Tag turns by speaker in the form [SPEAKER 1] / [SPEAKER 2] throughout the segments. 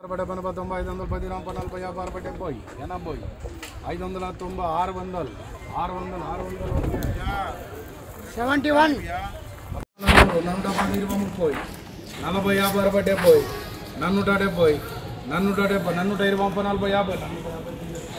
[SPEAKER 1] పడే పనప తొంభై ఐదు వందల పది రాంప నలభై యాభై అరవై డెబ్బై ఎనభై ఐదు వందల తొంభై ఆరు వందలు ఆరు వందలు ఆరు వందలు
[SPEAKER 2] సెవెంటీ వన్
[SPEAKER 1] నూట పది ఇరవై ముప్పై నలభై యాభై అరవై డెబ్బై నన్నుట డెబ్బై నన్నుట డెబ్బై నన్నుట ఇరవై ముప్పై నలభై యాభై నన్నుట యాభై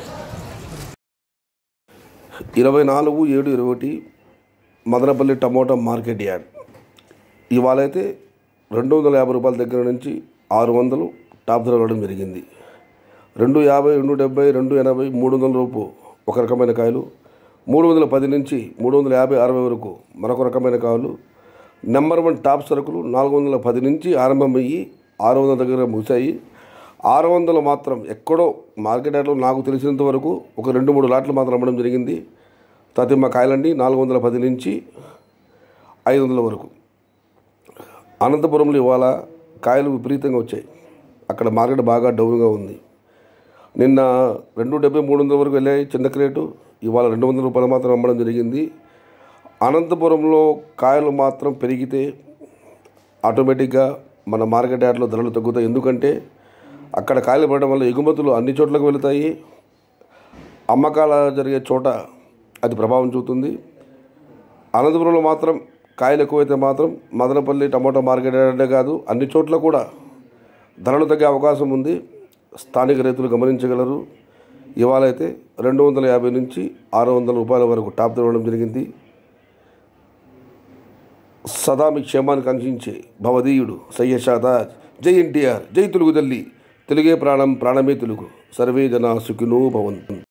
[SPEAKER 3] ఇరవై నాలుగు ఏడు ఇరవై ఒకటి మదనపల్లి టమోటా మార్కెట్ యార్డ్ ఇవాళ అయితే రెండు వందల యాభై రూపాయల దగ్గర నుంచి ఆరు వందలు టాప్ ధర ఇవ్వడం జరిగింది రెండు యాభై రెండు డెబ్బై రెండు ఎనభై మూడు వందల రూపు ఒక రకమైన కాయలు మూడు వందల పది నుంచి మూడు వందల యాభై అరవై వరకు మరొక రకమైన కాయలు నెంబర్ వన్ టాప్ సరుకులు నాలుగు వందల పది నుంచి ఆరంభమయ్యి ఆరు వందల దగ్గర ముగిశాయి ఆరు వందలు మాత్రం ఎక్కడో మార్కెట్ యార్డ్లో నాకు తెలిసినంత వరకు ఒక రెండు మూడు లాట్లు మాత్రం అమ్మడం జరిగింది తతిమ్మ కాయలండి నాలుగు వందల పది నుంచి ఐదు వందల వరకు అనంతపురంలో ఇవాళ కాయలు విపరీతంగా వచ్చాయి అక్కడ మార్కెట్ బాగా డౌన్గా ఉంది నిన్న రెండు డెబ్బై మూడు వందల వరకు వెళ్ళాయి చిన్న క్రేటు ఇవాళ రెండు వందల రూపాయలు మాత్రం అమ్మడం జరిగింది అనంతపురంలో కాయలు మాత్రం పెరిగితే ఆటోమేటిక్గా మన మార్కెట్ యార్డ్లో ధరలు తగ్గుతాయి ఎందుకంటే అక్కడ కాయలు పడడం వల్ల ఎగుమతులు అన్ని చోట్లకు వెళతాయి అమ్మకాల జరిగే చోట అది ప్రభావం చూపుతుంది అనంతపురంలో మాత్రం కాయలు ఎక్కువైతే మాత్రం మదనపల్లి టమాటా మార్కెట్ యార్డే కాదు అన్ని చోట్ల కూడా ధరలు తగ్గే అవకాశం ఉంది స్థానిక రైతులు గమనించగలరు ఇవాళ అయితే రెండు వందల యాభై నుంచి ఆరు వందల రూపాయల వరకు టాప్ ధర ఇవ్వడం జరిగింది సదా మీ క్షేమాన్ని కాంక్షించే భవదీయుడు సయ్యషాదాజ్ జై ఎన్టీఆర్ జై తెలుగు తల్లి తెలుగే ప్రాణం ప్రాణమే తెలుగు సర్వే జనా సుఖినో భవంతు